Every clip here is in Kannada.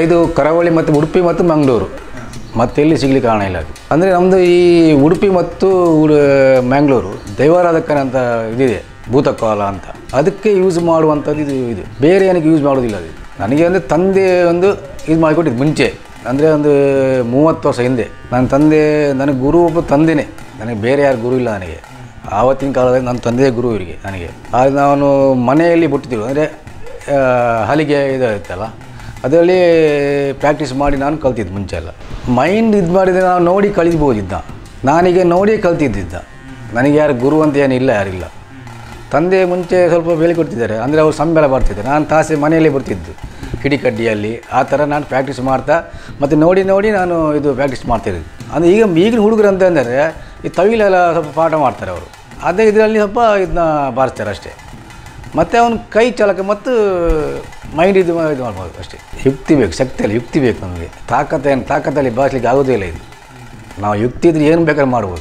ಇದು ಕರಾವಳಿ ಮತ್ತು ಉಡುಪಿ ಮತ್ತು ಮಂಗಳೂರು ಮತ್ತೆ ಎಲ್ಲಿ ಸಿಗ್ಲಿಕ್ಕೆ ಕಾರಣ ಇಲ್ಲ ಅದು ಅಂದರೆ ನಮ್ಮದು ಈ ಉಡುಪಿ ಮತ್ತು ಉಡು- ಮ್ಯಾಂಗ್ಳೂರು ದೈವಾರಾಧಕನ ಅಂತ ಇದಿದೆ ಭೂತಕಾಲ ಅಂತ ಅದಕ್ಕೆ ಯೂಸ್ ಮಾಡುವಂಥದ್ದು ಇದು ಇದು ಬೇರೆ ಏನಕ್ಕೆ ಯೂಸ್ ಮಾಡೋದಿಲ್ಲ ಅದು ನನಗೆ ಅಂದರೆ ತಂದೆ ಒಂದು ಇದು ಮಾಡಿಕೊಟ್ಟಿದ್ದು ಮುಂಚೆ ಅಂದರೆ ಒಂದು ಮೂವತ್ತು ವರ್ಷ ಹಿಂದೆ ನನ್ನ ತಂದೆ ನನಗೆ ಗುರು ಒಬ್ಬ ತಂದೆನೇ ನನಗೆ ಬೇರೆ ಯಾರು ಗುರು ಇಲ್ಲ ನನಗೆ ಆವತ್ತಿನ ಕಾಲದಲ್ಲಿ ನನ್ನ ತಂದೆಯೇ ಗುರು ಇವರಿಗೆ ನನಗೆ ಆಗ ನಾನು ಮನೆಯಲ್ಲಿ ಬಿಟ್ಟಿದ್ದೀವಿ ಅಂದರೆ ಹಲಿಗೆ ಇದು ಇತ್ತಲ್ಲ ಅದರಲ್ಲಿ ಪ್ರಾಕ್ಟೀಸ್ ಮಾಡಿ ನಾನು ಕಲ್ತಿದ್ದು ಮುಂಚೆ ಎಲ್ಲ ಮೈಂಡ್ ಇದು ಮಾಡಿದರೆ ನಾವು ನೋಡಿ ಕಲಿಬೋದಿದ್ದ ನಾನೀಗ ನೋಡಿ ಕಲ್ತಿದ್ದಿದ್ದ ನನಗೆ ಯಾರು ಗುರು ಅಂತ ಏನಿಲ್ಲ ಯಾರಿಲ್ಲ ತಂದೆ ಮುಂಚೆ ಸ್ವಲ್ಪ ಬೆಲೆ ಕೊಡ್ತಿದ್ದಾರೆ ಅಂದರೆ ಅವ್ರು ಸಂಬಳ ಬರ್ತಿದ್ದೆ ನಾನು ತಾಸೆ ಮನೆಯಲ್ಲೇ ಬರ್ತಿದ್ದು ಕಿಡಿಕಡ್ಡಿಯಲ್ಲಿ ಆ ಥರ ನಾನು ಪ್ರಾಕ್ಟೀಸ್ ಮಾಡ್ತಾ ಮತ್ತು ನೋಡಿ ನೋಡಿ ನಾನು ಇದು ಪ್ರಾಕ್ಟೀಸ್ ಮಾಡ್ತಿರೋದು ಅಂದರೆ ಈಗ ಈಗಿನ ಹುಡುಗರು ಅಂತ ಅಂದರೆ ಈ ತವಿಲೆಲ್ಲ ಸ್ವಲ್ಪ ಪಾಠ ಮಾಡ್ತಾರೆ ಅವರು ಅದೇ ಇದರಲ್ಲಿ ಸ್ವಲ್ಪ ಇದನ್ನ ಬಾರಿಸ್ತಾರೆ ಅಷ್ಟೇ ಮತ್ತು ಅವನ ಕೈ ಚಾಲಕ ಮತ್ತು ಮೈಂಡ್ ಇದು ಇದು ಮಾಡ್ಬೋದು ಅಷ್ಟೇ ಯುಕ್ತಿ ಬೇಕು ಶಕ್ತಿಯಲ್ಲಿ ಯುಕ್ತಿ ಬೇಕು ನಮಗೆ ತಾಕತ್ತ ಏನು ತಾಕತ್ತಲ್ಲಿ ಬಾರಿಸ್ಲಿಕ್ಕೆ ಆಗೋದೇ ಇಲ್ಲ ಇದು ನಾವು ಯುಕ್ತಿ ಇದ್ರೆ ಏನು ಬೇಕಾದ್ರೆ ಮಾಡ್ಬೋದು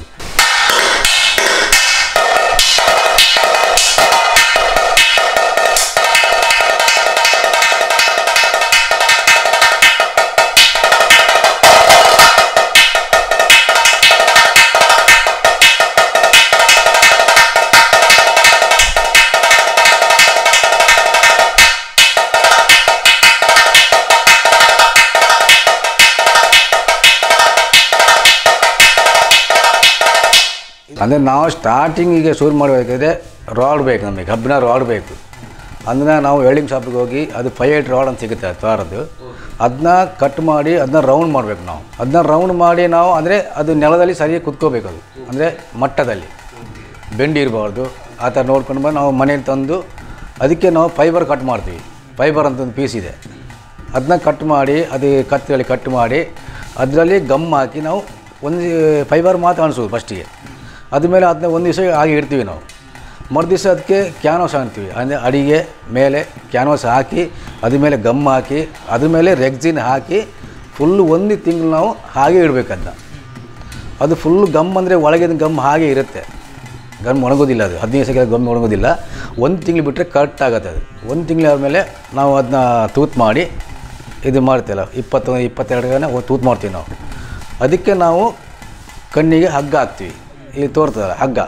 ಅಂದರೆ ನಾವು ಸ್ಟಾರ್ಟಿಂಗಿಗೆ ಶುರು ಮಾಡಬೇಕಾದ್ರೆ ರಾಡ್ ಬೇಕು ನಮಗೆ ಕಬ್ಬಿಣ ರಾಡ್ ಬೇಕು ಅಂದರೆ ನಾವು ವೆಲ್ಡಿಂಗ್ ಶಾಪಿಗೆ ಹೋಗಿ ಅದು ಫೈ ಏಟ್ ರಾಡ್ ಅಂತ ಸಿಗುತ್ತೆ ತ್ವಾರದ್ದು ಅದನ್ನ ಕಟ್ ಮಾಡಿ ಅದನ್ನ ರೌಂಡ್ ಮಾಡಬೇಕು ನಾವು ಅದನ್ನ ರೌಂಡ್ ಮಾಡಿ ನಾವು ಅಂದರೆ ಅದು ನೆಲದಲ್ಲಿ ಸರಿಯಾಗಿ ಕುತ್ಕೋಬೇಕು ಅದು ಅಂದರೆ ಮಟ್ಟದಲ್ಲಿ ಬೆಂಡಿ ಇರಬಾರ್ದು ಆ ಥರ ನೋಡ್ಕೊಂಡು ಬಂದು ನಾವು ಮನೇಲಿ ತಂದು ಅದಕ್ಕೆ ನಾವು ಫೈಬರ್ ಕಟ್ ಮಾಡ್ತೀವಿ ಫೈಬರ್ ಅಂತ ಒಂದು ಪೀಸ್ ಇದೆ ಅದನ್ನ ಕಟ್ ಮಾಡಿ ಅದು ಕತ್ತಿಯಲ್ಲಿ ಕಟ್ ಮಾಡಿ ಅದರಲ್ಲಿ ಗಮ್ ಹಾಕಿ ನಾವು ಒಂದು ಫೈಬರ್ ಮಾತ್ರ ಅನಿಸೋದು ಫಸ್ಟಿಗೆ ಅದ್ಮೇಲೆ ಅದನ್ನ ಒಂದು ದಿವಸ ಹಾಗೆ ಇಡ್ತೀವಿ ನಾವು ಮರು ದಿವಸ ಅದಕ್ಕೆ ಕ್ಯಾನ್ವಾಸ್ ಹಾಕ್ತೀವಿ ಅಂದರೆ ಅಡಿಗೆ ಮೇಲೆ ಕ್ಯಾನ್ವಾಸ್ ಹಾಕಿ ಅದ್ರ ಮೇಲೆ ಗಮ್ ಹಾಕಿ ಅದ್ರ ಮೇಲೆ ರೆಗ್ಜಿನ್ ಹಾಕಿ ಫುಲ್ಲು ಒಂದು ತಿಂಗಳು ನಾವು ಹಾಗೆ ಇಡಬೇಕಂತ ಅದು ಫುಲ್ ಗಮ್ ಅಂದರೆ ಒಳಗಿನ ಗಮ್ ಹಾಗೆ ಇರುತ್ತೆ ಗಮ್ ಒಣಗೋದಿಲ್ಲ ಅದು ಹದಿನೈದು ದಿವಸಕ್ಕೆ ಗಮ್ ಒಣಗೋದಿಲ್ಲ ಒಂದು ತಿಂಗಳು ಬಿಟ್ಟರೆ ಕರೆಕ್ಟ್ ಆಗುತ್ತೆ ಅದು ಒಂದು ತಿಂಗಳು ಆದಮೇಲೆ ನಾವು ಅದನ್ನ ತೂತ್ ಮಾಡಿ ಇದು ಮಾಡ್ತೀವಲ್ಲ ಇಪ್ಪತ್ತೊಂದು ಇಪ್ಪತ್ತೆರಡು ಗಂಟೆ ತೂತ್ ಮಾಡ್ತೀವಿ ನಾವು ಅದಕ್ಕೆ ನಾವು ಕಣ್ಣಿಗೆ ಹಗ್ಗ ಹಾಕ್ತೀವಿ ಇಲ್ಲಿ ತೋರ್ತದಲ್ಲ ಹಗ್ಗ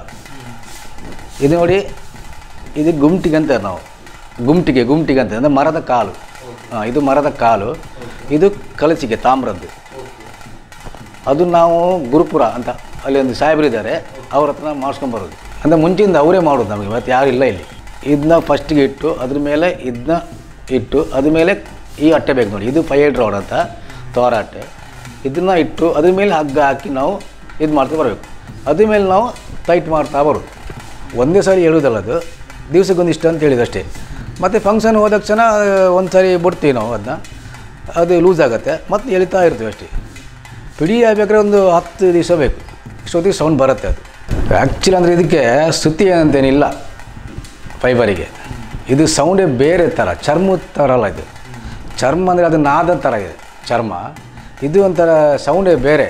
ಇದು ನೋಡಿ ಇದು ಗುಮ್ಟಿಗೆ ಅಂತಾರೆ ನಾವು ಗುಮ್ಟಿಗೆ ಗುಮ್ಟಿಗೆ ಅಂತ ಅಂದರೆ ಮರದ ಕಾಲು ಹಾಂ ಇದು ಮರದ ಕಾಲು ಇದು ಕಲಸಿಗೆ ತಾಮ್ರದ್ದು ಅದು ನಾವು ಗುರುಪುರ ಅಂತ ಅಲ್ಲಿ ಒಂದು ಸಾಹೇಬರು ಇದ್ದಾರೆ ಅವ್ರ ಹತ್ರ ಮಾಡಿಸ್ಕೊಂಬರೋದು ಅಂದರೆ ಮುಂಚೆಯಿಂದ ಅವರೇ ಮಾಡೋದು ನಮಗೆ ಮತ್ತು ಯಾರು ಇಲ್ಲ ಇಲ್ಲಿ ಇದನ್ನ ಫಸ್ಟಿಗೆ ಇಟ್ಟು ಅದ್ರ ಮೇಲೆ ಇದನ್ನ ಇಟ್ಟು ಅದ್ರ ಮೇಲೆ ಈ ಅಟ್ಟೆ ಬೇಕು ನೋಡಿ ಇದು ಫೈಡ್ ರೋಡ್ ಅಂತ ತೋರ ಅಟ್ಟೆ ಇದನ್ನು ಇಟ್ಟು ಅದ್ರ ಮೇಲೆ ಹಗ್ಗ ಹಾಕಿ ನಾವು ಇದು ಮಾಡ್ತಾ ಬರಬೇಕು ಅದ್ರ ಮೇಲೆ ನಾವು ಟೈಟ್ ಮಾಡ್ತಾ ಬರೋದು ಒಂದೇ ಸಾರಿ ಹೇಳೋದಲ್ಲ ಅದು ದಿವ್ಸಕ್ಕೊಂದು ಇಷ್ಟು ಅಂತ ಹೇಳಿದ್ದು ಅಷ್ಟೇ ಮತ್ತು ಫಂಕ್ಷನ್ ಹೋದ ತಕ್ಷಣ ಒಂದು ಸಾರಿ ಬಿಡ್ತೀವಿ ನಾವು ಅದನ್ನ ಅದು ಲೂಸ್ ಆಗುತ್ತೆ ಮತ್ತು ಎಳಿತಾ ಇರ್ತೀವಿ ಅಷ್ಟೇ ಪಿಡಿ ಆಗ್ಬೇಕಾದ್ರೆ ಒಂದು ಹತ್ತು ದಿವಸ ಬೇಕು ಇಷ್ಟೊತ್ತಿಗೆ ಸೌಂಡ್ ಬರುತ್ತೆ ಅದು ಆ್ಯಕ್ಚುಲಿ ಅಂದರೆ ಇದಕ್ಕೆ ಸ್ತುತಿ ಅಂತೇನಿಲ್ಲ ಫೈಬರಿಗೆ ಇದು ಸೌಂಡೇ ಬೇರೆ ಥರ ಚರ್ಮದ ಥರ ಅಲ್ಲ ಇದು ಚರ್ಮ ಅಂದರೆ ಅದು ನಾದ ಥರ ಇದೆ ಚರ್ಮ ಇದು ಒಂಥರ ಸೌಂಡೇ ಬೇರೆ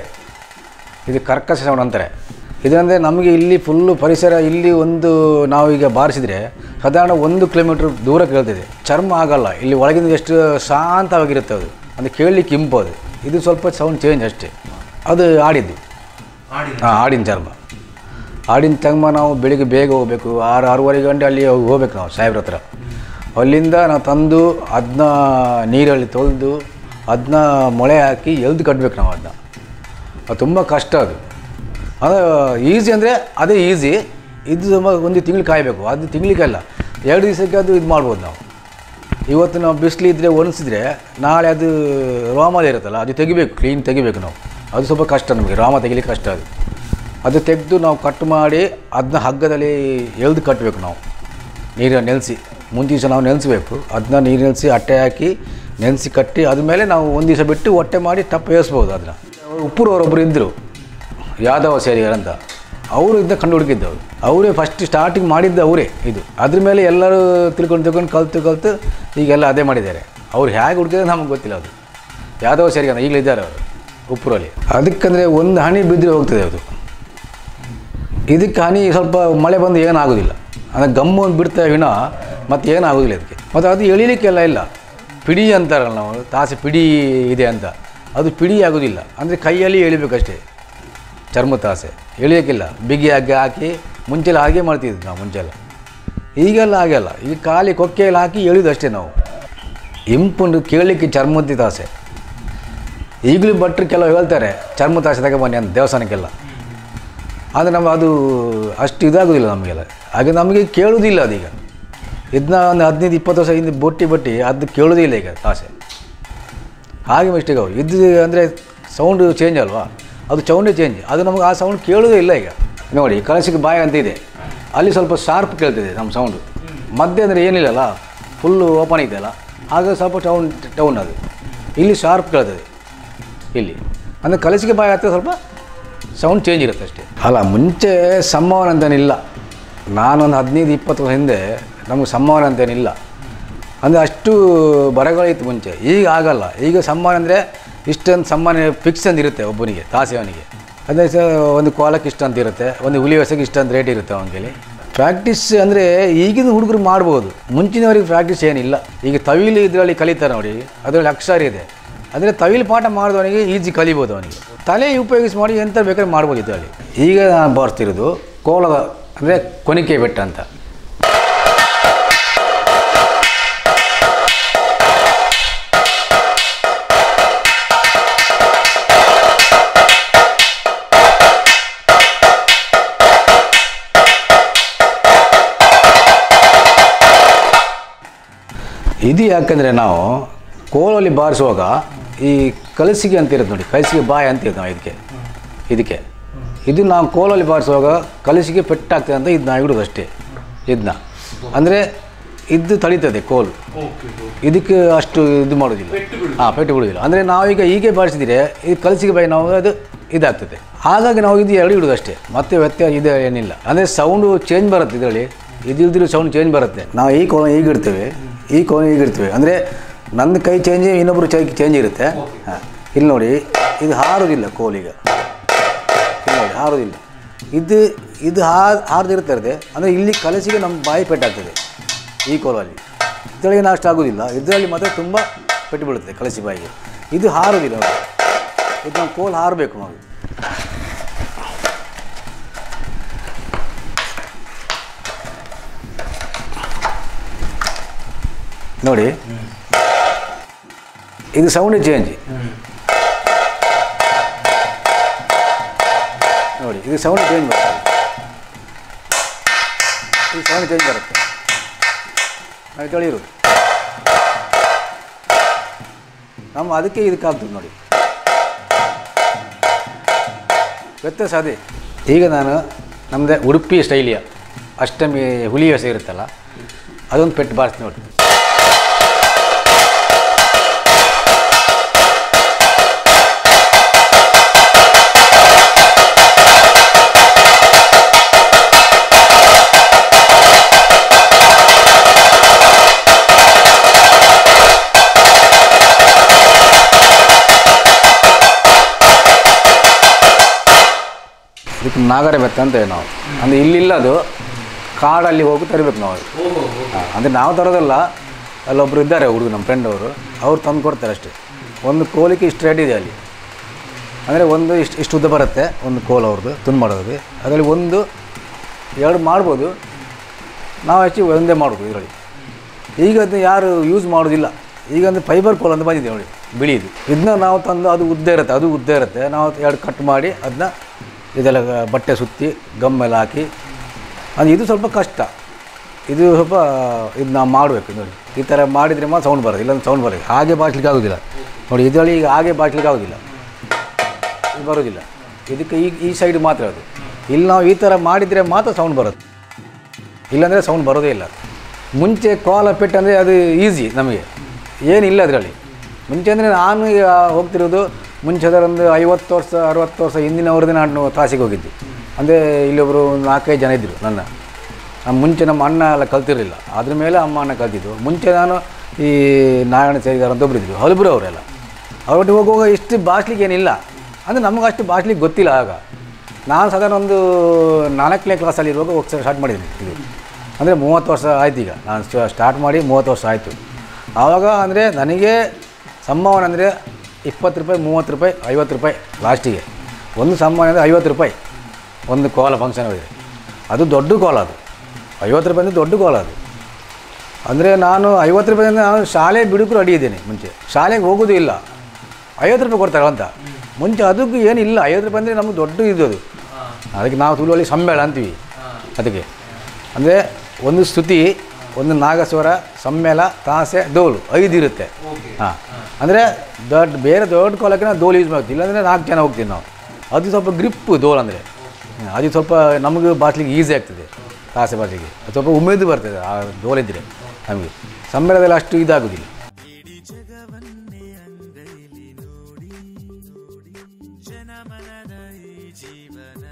ಇದು ಕರ್ಕಶ ಸೌಂಡ್ ಅಂತಾರೆ ಇದಂದರೆ ನಮಗೆ ಇಲ್ಲಿ ಫುಲ್ಲು ಪರಿಸರ ಇಲ್ಲಿ ಒಂದು ನಾವೀಗ ಬಾರಿಸಿದರೆ ಸಾಧಾರಣ ಒಂದು ಕಿಲೋಮೀಟ್ರ್ ದೂರ ಕೇಳ್ತಿದೆ ಚರ್ಮ ಆಗಲ್ಲ ಇಲ್ಲಿ ಒಳಗಿಂದ ಎಷ್ಟು ಶಾಂತವಾಗಿರುತ್ತೆ ಅದು ಅಂದರೆ ಕೇಳಲಿಕ್ಕೆ ಇಂಪು ಅದು ಇದು ಸ್ವಲ್ಪ ಸೌಂಡ್ ಚೇಂಜ್ ಅಷ್ಟೇ ಅದು ಆಡಿದ್ದು ಹಾಂ ಆಡಿನ ಚರ್ಮ ಆಡಿನ ಚರ್ಮ ನಾವು ಬೆಳಿಗ್ಗೆ ಬೇಗ ಹೋಗಬೇಕು ಆರು ಆರೂವರೆ ಗಂಟೆ ಅಲ್ಲಿ ಹೋಗ್ಬೇಕು ನಾವು ಸಾಹೇಬ್ರ ಹತ್ರ ಅಲ್ಲಿಂದ ನಾವು ತಂದು ಅದನ್ನ ನೀರಲ್ಲಿ ತೊಳೆದು ಅದನ್ನ ಮೊಳೆ ಹಾಕಿ ಎಲ್ದು ಕಟ್ಟಬೇಕು ನಾವು ಅದನ್ನ ಅದು ತುಂಬ ಕಷ್ಟ ಅದು ಅದು ಈಸಿ ಅಂದರೆ ಅದೇ ಈಸಿ ಇದು ತುಂಬ ಒಂದು ತಿಂಗಳು ಕಾಯಬೇಕು ಅದು ತಿಂಗಳಿಗಲ್ಲ ಎರಡು ದಿವಸಕ್ಕೆ ಅದು ಇದು ಮಾಡ್ಬೋದು ನಾವು ಇವತ್ತು ನಾವು ಬಿಸಿಲು ಇದ್ದರೆ ಒಣಸಿದ್ರೆ ನಾಳೆ ಅದು ರೋಮ ಇರುತ್ತಲ್ಲ ಅದು ತೆಗಿಬೇಕು ಕ್ಲೀನ್ ತೆಗಿಬೇಕು ನಾವು ಅದು ಸ್ವಲ್ಪ ಕಷ್ಟ ನಮಗೆ ರಾಮ ತೆಗಿಲಿಕ್ಕೆ ಕಷ್ಟ ಅದು ಅದು ತೆಗೆದು ನಾವು ಕಟ್ ಮಾಡಿ ಅದನ್ನ ಹಗ್ಗದಲ್ಲಿ ಎಳ್ದು ಕಟ್ಟಬೇಕು ನಾವು ನೀರನ್ನು ನೆನೆಸಿ ಮುಂಚೆ ದಿವಸ ನಾವು ನೆನೆಸ್ಬೇಕು ಅದನ್ನ ನೀರು ನೆನೆಸಿ ಅಟ್ಟೆ ಹಾಕಿ ನೆನೆಸಿ ಕಟ್ಟಿ ಅದ್ಮೇಲೆ ನಾವು ಒಂದು ದಿವಸ ಬಿಟ್ಟು ಹೊಟ್ಟೆ ಮಾಡಿ ಟಪ್ ಏರಿಸ್ಬೋದು ಅದನ್ನು ಉಪ್ಪುರವರೊಬ್ಬರು ಇದ್ದರು ಯಾದವ ಸೇರಿಗಾರ ಅಂತ ಅವರು ಇದನ್ನ ಕಂಡು ಹುಡುಕಿದ್ದವರು ಅವರೇ ಫಸ್ಟ್ ಸ್ಟಾರ್ಟಿಂಗ್ ಮಾಡಿದ್ದು ಅವರೇ ಇದು ಅದ್ರ ಮೇಲೆ ಎಲ್ಲರೂ ತಿಳ್ಕೊಂಡು ತಿಳ್ಕೊಂಡು ಕಲ್ತು ಕಲ್ತು ಈಗೆಲ್ಲ ಅದೇ ಮಾಡಿದ್ದಾರೆ ಅವ್ರು ಹೇಗೆ ಹುಡುಕಿದ್ರೆ ನಮಗೆ ಗೊತ್ತಿಲ್ಲ ಅದು ಯಾದವ ಸೇರಿಗಾರ ಈಗಲೂ ಇದ್ದಾರೆ ಅವರು ಉಪ್ಪುರಲ್ಲಿ ಅದಕ್ಕಂದರೆ ಒಂದು ಹನಿ ಬಿದ್ದರೆ ಹೋಗ್ತದೆ ಅದು ಇದಕ್ಕೆ ಹನಿ ಸ್ವಲ್ಪ ಮಳೆ ಬಂದು ಏನಾಗೋದಿಲ್ಲ ಅಂದರೆ ಗಮ್ಮು ಒಂದು ಬಿಡ್ತಾ ವಿನ ಮತ್ತು ಏನಾಗೋದಿಲ್ಲ ಇದಕ್ಕೆ ಮತ್ತು ಅದು ಎಳಿಲಿಕ್ಕೆಲ್ಲ ಇಲ್ಲ ಪಿಡಿ ಅಂತಾರಲ್ಲ ನಾವು ತಾಸೆ ಪಿಡಿ ಇದೆ ಅಂತ ಅದು ಪಿಡಿ ಆಗೋದಿಲ್ಲ ಅಂದರೆ ಕೈಯಲ್ಲಿ ಎಳಿಬೇಕಷ್ಟೇ ಚರ್ಮ ತಾಸೆ ಎಳಿಯೋಕ್ಕಿಲ್ಲ ಬಿಗಿ ಹಗ್ಗ ಹಾಕಿ ಮುಂಚೆಲ್ಲ ಹಾಗೆ ಮಾಡ್ತಿದ್ವಿ ನಾವು ಮುಂಚೆಲ್ಲ ಈಗೆಲ್ಲ ಹಾಗೆಲ್ಲ ಈಗ ಖಾಲಿ ಕೊಕ್ಕೆಯಲ್ಲಿ ಹಾಕಿ ಎಳೆಯೋದು ಅಷ್ಟೇ ನಾವು ಇಂಪುಂಡು ಕೇಳಲಿಕ್ಕೆ ಚರ್ಮದ ತಾಸೆ ಈಗಲೂ ಭಟ್ರು ಕೆಲವು ಹೇಳ್ತಾರೆ ಚರ್ಮ ತಾಸೆ ತಗೊಬನ್ನಿ ಅಂತ ದೇವಸ್ಥಾನಕ್ಕೆಲ್ಲ ಆದರೆ ನಮ್ಮ ಅದು ಅಷ್ಟು ಇದಾಗೋದಿಲ್ಲ ನಮಗೆಲ್ಲ ಹಾಗೆ ನಮಗೆ ಕೇಳೋದಿಲ್ಲ ಅದೀಗ ಇದನ್ನ ಒಂದು ಹದಿನೈದು ಇಪ್ಪತ್ತು ವರ್ಷ ಹಿಂದೆ ಬೊಟ್ಟಿ ಬಟ್ಟಿ ಅದು ಕೇಳೋದಿಲ್ಲ ಈಗ ತಾಸೆ ಹಾಗೆ ಮಿಸ್ಟೇಕ್ ಅವು ಇದು ಅಂದರೆ ಸೌಂಡು ಚೇಂಜ್ ಅಲ್ವಾ ಅದು ಸೌಂಡೇ ಚೇಂಜ್ ಅದು ನಮಗೆ ಆ ಸೌಂಡ್ ಕೇಳೋದೇ ಇಲ್ಲ ಈಗ ನೋಡಿ ಕಳಸಿಗೆ ಬಾಯಿ ಅಂತ ಇದೆ ಅಲ್ಲಿ ಸ್ವಲ್ಪ ಶಾರ್ಪ್ ಕೇಳ್ತಿದೆ ನಮ್ಮ ಸೌಂಡು ಮಧ್ಯೆ ಅಂದರೆ ಏನಿಲ್ಲಲ್ಲ ಫುಲ್ಲು ಓಪನ್ ಇದೆಯಲ್ಲ ಆಗ ಸ್ವಲ್ಪ ಟೌನ್ ಟೌನ್ ಅದು ಇಲ್ಲಿ ಶಾರ್ಪ್ ಕೇಳ್ತದೆ ಇಲ್ಲಿ ಅಂದರೆ ಕಲಸಿಗೆ ಬಾಯಿ ಹತ್ತಿರ ಸ್ವಲ್ಪ ಸೌಂಡ್ ಚೇಂಜ್ ಇರುತ್ತೆ ಅಷ್ಟೇ ಅಲ್ಲ ಮುಂಚೆ ಸಂಭಾವನೆ ಅಂತೇನಿಲ್ಲ ನಾನೊಂದು ಹದಿನೈದು ಇಪ್ಪತ್ತು ವರ್ಷ ಹಿಂದೆ ನಮಗೆ ಸಂಭಾವನೆ ಅಂತೇನಿಲ್ಲ ಅಂದರೆ ಅಷ್ಟು ಬರಗಳಿತ್ತು ಮುಂಚೆ ಈಗ ಆಗಲ್ಲ ಈಗ ಸಮ್ಮಾನ ಅಂದರೆ ಇಷ್ಟೊಂದು ಸಮ್ಮಾನ ಫಿಕ್ಸ್ ಅಂತ ಇರುತ್ತೆ ಒಬ್ಬನಿಗೆ ತಾಸೆಯವನಿಗೆ ಅದೇ ಸ ಒಂದು ಕೋಲಕ್ಕೆ ಇಷ್ಟ ಅಂತ ಇರುತ್ತೆ ಒಂದು ಹುಲಿ ಹೊಸಕ್ಕೆ ಇಷ್ಟ ಅಂತ ರೇಟ್ ಇರುತ್ತೆ ಅವನಿಗೆ ಪ್ರಾಕ್ಟೀಸ್ ಅಂದರೆ ಈಗಿನ ಹುಡುಗರು ಮಾಡ್ಬೋದು ಮುಂಚಿನವರಿಗೆ ಪ್ರಾಕ್ಟೀಸ್ ಏನಿಲ್ಲ ಈಗ ತವಿಲು ಇದರಲ್ಲಿ ಕಲಿತಾರೆ ನೋಡಿ ಅದರಲ್ಲಿ ಅಕ್ಷರ ಇದೆ ಅಂದರೆ ತವಿಲು ಪಾಠ ಮಾಡಿದವನಿಗೆ ಈಜಿ ಕಲಿಬೋದು ಅವನಿಗೆ ತಲೆ ಉಪಯೋಗಿಸಿ ಮಾಡಿ ಎಂತ ಬೇಕಾದ್ರೆ ಮಾಡ್ಬೋದು ಇದರಲ್ಲಿ ಈಗ ನಾನು ಬರ್ತಿರೋದು ಕೋಲದ ಅಂದರೆ ಕೊನಿಕೆ ಬೆಟ್ಟ ಅಂತ ಇದು ಯಾಕಂದರೆ ನಾವು ಕೋಲಲ್ಲಿ ಬಾರಿಸುವಾಗ ಈ ಕಲಸಿಗೆ ಅಂತ ಇರುತ್ತೆ ನೋಡಿ ಕಲಸಿಗೆ ಬಾಯಿ ಅಂತ ಇರುತ್ತೆ ನಾವು ಇದಕ್ಕೆ ಇದಕ್ಕೆ ಇದು ನಾವು ಕೋಲಲ್ಲಿ ಬಾರಿಸುವಾಗ ಕಲಸಿಗೆ ಪೆಟ್ಟಾಗ್ತದೆ ಅಂತ ಇದು ನಾವು ಇಡೋದು ಅಷ್ಟೇ ಇದನ್ನ ಅಂದರೆ ಇದು ತಳೀತದೆ ಕೋಲು ಇದಕ್ಕೆ ಅಷ್ಟು ಇದು ಮಾಡೋದಿಲ್ಲ ಹಾಂ ಪೆಟ್ಟು ಬಿಡೋದಿಲ್ಲ ಅಂದರೆ ನಾವೀಗ ಹೀಗೆ ಬಾರಿಸಿದ್ರೆ ಈ ಕಲಸಿಗೆ ಬಾಯಿ ನಾವು ಅದು ಇದಾಗ್ತದೆ ಹಾಗಾಗಿ ನಾವು ಇದು ಎರಡು ಇಡೋದು ಅಷ್ಟೇ ಮತ್ತೆ ವ್ಯತ್ಯಾಸ ಇದೆ ಏನಿಲ್ಲ ಅಂದರೆ ಸೌಂಡು ಚೇಂಜ್ ಬರುತ್ತೆ ಇದರಲ್ಲಿ ಇದು ಇಲ್ದಿರೋ ಸೌಂಡ್ ಚೇಂಜ್ ಬರುತ್ತೆ ನಾವು ಈ ಕೋಲ ಈಗ ಇಡ್ತೇವೆ ಈ ಕೋಲ ಈಗ ಇಡ್ತೇವೆ ಅಂದರೆ ನನ್ನ ಕೈ ಚೇಂಜ್ ಇನ್ನೊಬ್ಬರು ಚೈ ಚೇಂಜ್ ಇರುತ್ತೆ ಹಾಂ ಇಲ್ಲಿ ನೋಡಿ ಇದು ಹಾರೋದಿಲ್ಲ ಕೋಲೀಗ ಇಲ್ಲಿ ನೋಡಿ ಹಾರೋದಿಲ್ಲ ಇದು ಇದು ಹಾರ್ ಹಾರ್ದಿರ್ತಾರೆ ಅಂದರೆ ಇಲ್ಲಿ ಕಲಸಿಗೆ ನಮ್ಮ ಬಾಯಿ ಪೆಟ್ಟಾಗ್ತದೆ ಈ ಕೋಲಲ್ಲಿ ಇದರೊಳಗೆ ನಾವು ಅಷ್ಟು ಆಗೋದಿಲ್ಲ ಇದರಲ್ಲಿ ಮಾತ್ರ ತುಂಬ ಪೆಟ್ಟು ಬೀಳುತ್ತೆ ಕಲಸಿ ಬಾಯಿಗೆ ಇದು ಹಾರೋದಿಲ್ಲ ನೋಡಿ ಇದು ನಾವು ಕೋಲ್ ಹಾರಬೇಕು ನಾವು ನೋಡಿ ಇದು ಸೌಂಡ್ ಚೇಂಜ್ ನೋಡಿ ಇದು ಸೌಂಡ್ ಚೇಂಜ್ ಬರುತ್ತೆ ಇದು ಸೌಂಡ್ ಚೇಂಜ್ ಬರುತ್ತೆ ನಾವು ತಿಳಿಯಿರೋದು ನಮ್ಮ ಅದಕ್ಕೆ ಇದಕ್ಕಾಗ್ತದೆ ನೋಡಿ ವ್ಯತ್ಯಾಸ ಅದೇ ಈಗ ನಾನು ನಮ್ಮದೇ ಉಡುಪಿ ಸ್ಟೈಲಿಯ ಅಷ್ಟಮಿ ಹುಲಿ ಹೊಸ ಇರುತ್ತಲ್ಲ ಅದೊಂದು ಪೆಟ್ಟು ಬಾರಿಸಿ ನೋಡಿ ಇದಕ್ಕೆ ನಾಗರ ಬೆತ್ತ ಅಂತೇವೆ ನಾವು ಅಂದರೆ ಇಲ್ಲಿಲ್ಲ ಅದು ಕಾಡಲ್ಲಿ ಹೋಗಿ ತರಬೇಕು ನಾವು ಹಾಂ ಅಂದರೆ ನಾವು ತರೋದಲ್ಲ ಅಲ್ಲೊಬ್ರು ಇದ್ದಾರೆ ಹುಡುಗ ನಮ್ಮ ಫ್ರೆಂಡ್ ಅವರು ಅವ್ರು ತಂದು ಕೊಡ್ತಾರೆ ಅಷ್ಟೇ ಒಂದು ಕೋಲಿಗೆ ಇಷ್ಟು ರೇಟ್ ಇದೆ ಅಲ್ಲಿ ಅಂದರೆ ಒಂದು ಇಷ್ಟು ಇಷ್ಟು ಉದ್ದ ಬರುತ್ತೆ ಒಂದು ಕೋಲ್ ಅವ್ರದ್ದು ತುಂಡು ಮಾಡೋದು ಅದರಲ್ಲಿ ಒಂದು ಎರಡು ಮಾಡ್ಬೋದು ನಾವು ಹೆಚ್ಚು ಒಂದೇ ಮಾಡೋದು ಇದರಲ್ಲಿ ಈಗ ಅದನ್ನ ಯಾರು ಯೂಸ್ ಮಾಡೋದಿಲ್ಲ ಈಗ ಅಂದರೆ ಫೈಬರ್ ಕೋಲ್ ಅಂತ ಬಂದಿದೆ ನೋಡಿ ಬಿಳಿದು ಇದನ್ನ ನಾವು ತಂದು ಅದು ಉದ್ದ ಇರುತ್ತೆ ಅದು ಉದ್ದ ಇರುತ್ತೆ ನಾವು ಎರಡು ಕಟ್ ಮಾಡಿ ಅದನ್ನ ಇದೆಲ್ಲ ಬಟ್ಟೆ ಸುತ್ತಿ ಗಮ್ಮೆಲ್ಲ ಹಾಕಿ ಅದು ಇದು ಸ್ವಲ್ಪ ಕಷ್ಟ ಇದು ಸ್ವಲ್ಪ ಇದು ನಾವು ಮಾಡಬೇಕು ನೋಡಿ ಈ ಥರ ಮಾಡಿದರೆ ಮಾತ್ರ ಸೌಂಡ್ ಬರೋದು ಇಲ್ಲಾಂದ್ರೆ ಸೌಂಡ್ ಬರೋದು ಹಾಗೆ ಬಾಚ್ಲಿಕ್ಕೆ ಆಗೋದಿಲ್ಲ ನೋಡಿ ಇದರಲ್ಲಿ ಈಗ ಹಾಗೆ ಬಾಚ್ಲಿಕ್ಕೆ ಆಗೋದಿಲ್ಲ ಇದು ಬರೋದಿಲ್ಲ ಇದಕ್ಕೆ ಈ ಈ ಸೈಡ್ ಮಾತ್ರ ಅದು ಇಲ್ಲಿ ನಾವು ಈ ಥರ ಮಾಡಿದರೆ ಮಾತ್ರ ಸೌಂಡ್ ಬರೋದು ಇಲ್ಲಾಂದರೆ ಸೌಂಡ್ ಬರೋದೇ ಇಲ್ಲ ಮುಂಚೆ ಕೋಲ ಪೆಟ್ಟು ಅಂದರೆ ಅದು ಈಸಿ ನಮಗೆ ಏನಿಲ್ಲ ಅದರಲ್ಲಿ ಮುಂಚೆ ಅಂದರೆ ನಾನು ಈಗ ಹೋಗ್ತಿರೋದು ಮುಂಚೆ ಅದರ ಒಂದು ಐವತ್ತು ವರ್ಷ ಅರುವತ್ತು ವರ್ಷ ಹಿಂದಿನವ್ರದ್ದೇ ನಾನು ತಾಸಿಗೆ ಹೋಗಿದ್ದು ಅಂದರೆ ಇಲ್ಲೊಬ್ಬರು ಒಂದು ನಾಲ್ಕೈದು ಜನ ಇದ್ದರು ನನ್ನ ನಮ್ಮ ಮುಂಚೆ ನಮ್ಮ ಅಣ್ಣ ಎಲ್ಲ ಕಲ್ತಿರಲಿಲ್ಲ ಅದ್ರ ಮೇಲೆ ಅಮ್ಮ ಅಣ್ಣ ಕಲ್ತಿದ್ದು ಮುಂಚೆ ನಾನು ಈ ನಾರಾಯಣ ಸೇರಿದಾರ ಅಂತ ಒಬ್ಬರು ಇದ್ದರು ಹಲಬರು ಅವರೆಲ್ಲ ಅವ್ರೊಟ್ಟಿಗೆ ಹೋಗುವಾಗ ಇಷ್ಟು ಬಾಚ್ಲಿಕ್ಕೆ ಏನಿಲ್ಲ ಅಂದರೆ ನಮಗೆ ಅಷ್ಟು ಬಾಚ್ಲಿಕ್ಕೆ ಗೊತ್ತಿಲ್ಲ ಆಗ ನಾನು ಸಾಧಾರಣ ಒಂದು ನಾಲ್ಕನೇ ಕ್ಲಾಸಲ್ಲಿ ಇರುವಾಗ ಹೋಗಿ ಸ್ಟಾರ್ಟ್ ಮಾಡಿದ್ದೀನಿ ಇದು ಅಂದರೆ ಮೂವತ್ತು ವರ್ಷ ಆಯ್ತು ಈಗ ನಾನು ಸ್ಟಾರ್ಟ್ ಮಾಡಿ ಮೂವತ್ತು ವರ್ಷ ಆಯಿತು ಆವಾಗ ಅಂದರೆ ನನಗೆ ಸಂಭಾವನೆ ಅಂದರೆ ಇಪ್ಪತ್ತು ರೂಪಾಯಿ ಮೂವತ್ತು ರೂಪಾಯಿ ಐವತ್ತು ರೂಪಾಯಿ ಲಾಸ್ಟಿಗೆ ಒಂದು ಸಂಭಾವನೆ ಅಂದರೆ ಐವತ್ತು ರೂಪಾಯಿ ಒಂದು ಕೋಲ ಫಂಕ್ಷನ್ ಹೋಗಿದೆ ಅದು ದೊಡ್ಡ ಕೋಲ ಅದು ಐವತ್ತು ರೂಪಾಯಿ ಅಂದರೆ ದೊಡ್ಡ ಕೋಲ ಅದು ಅಂದರೆ ನಾನು ಐವತ್ತು ರೂಪಾಯಿಂದ ನಾನು ಶಾಲೆ ಬಿಡುಕರು ಅಡಿಯಿದ್ದೇನೆ ಮುಂಚೆ ಶಾಲೆಗೆ ಹೋಗೋದು ಇಲ್ಲ ಐವತ್ತು ರೂಪಾಯಿ ಕೊಡ್ತಾರೆ ಅಂತ ಮುಂಚೆ ಅದಕ್ಕೂ ಏನಿಲ್ಲ ಐವತ್ತು ರೂಪಾಯಿ ಅಂದರೆ ನಮ್ಗೆ ದೊಡ್ಡ ಇದು ಅದು ಅದಕ್ಕೆ ನಾವು ತುಳುವಲ್ಲಿ ಸಂಬೇಳ ಅಂತೀವಿ ಅದಕ್ಕೆ ಅಂದರೆ ಒಂದು ಸ್ತುತಿ ಒಂದು ನಾಗಸ್ವರ ಸಮ್ಮೇಳ ತಾಸೆ ದೋಲು ಐದು ಇರುತ್ತೆ ಹಾಂ ಅಂದರೆ ದೊಡ್ಡ ಬೇರೆ ದೊಡ್ಡ ಕೋಲಕ್ಕೆ ನಾವು ದೋಲು ಯೂಸ್ ಮಾಡ್ತೀವಿ ಇಲ್ಲಾಂದರೆ ನಾಲ್ಕು ಜನ ಹೋಗ್ತೀವಿ ನಾವು ಅದು ಸ್ವಲ್ಪ ಗ್ರಿಪ್ಪು ದೋಲ್ ಅಂದರೆ ಅದು ಸ್ವಲ್ಪ ನಮಗೆ ಬಾಚ್ಲಿಕ್ಕೆ ಈಸಿ ಆಗ್ತದೆ ತಾಸೆ ಬಾಚ್ಲಿಕ್ಕೆ ಅದು ಸ್ವಲ್ಪ ಉಮೇದು ಬರ್ತದೆ ಆ ದೋಲಿದ್ದರೆ ನಮಗೆ ಸಮ್ಮೇಳದಲ್ಲಿ ಅಷ್ಟು ಇದಾಗೋದಿಲ್ಲ ಜನಮನದ ಈ ಜೀವನ